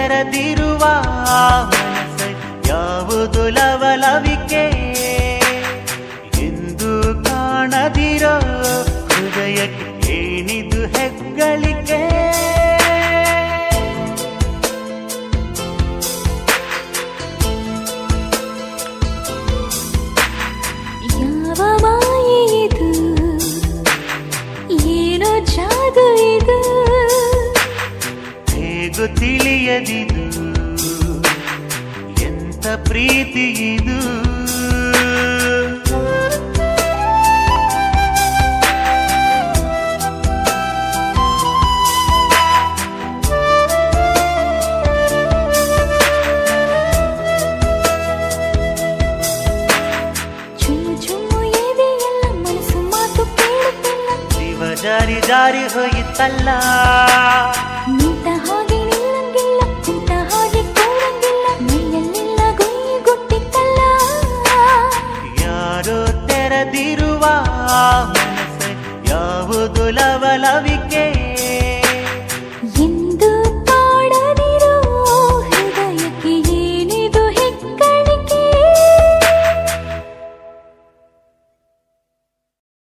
ತೆರೆದಿರುವ ಮನಸ್ಸೆ ಯಾವುದು ಲವಲವಿಕೆ ಎಂದು ಕಾಣದಿರೋ ಹೃದಯಕ್ಕೆ ಏನಿದು ಹೆಗ್ಗಳಿಕೆ ಯಾವ ಮಾಯೆ ಇದು ಏನೋ ಜಾದು ಇದು ಹೇಗೂ ತಿಳಿಯದಿದು ಎಂತ ಪ್ರೀತಿ ಇದು ಚುಮ್ಮು ಚುಮ್ಮು ಎದೆಯೆಲ್ಲ ಮನಸ್ಸು ಮಾತು ಕೇಳುತ್ತಿಲ್ಲ ಶಿವ ಜಾರಿ ಜಾರಿ ಹೋಯಿತಲ್ಲ ನಿಂತ ಹಾಗೆ ನಿಲ್ಲಂಗಿಲ್ಲ ಕುಂತ ಹಾಗೆ ಕೂರಂಗಿಲ್ಲ ಮೈಯಲ್ಲೆಲ್ಲ ಗುಯಿ ಗುಟ್ಟಿತ್ತಲ್ಲ ಯಾರೋ ತೆರೆದಿರುವ ಮನಸ್ಸೆ ಯಾವುದು ಲವಲವಿಕೆ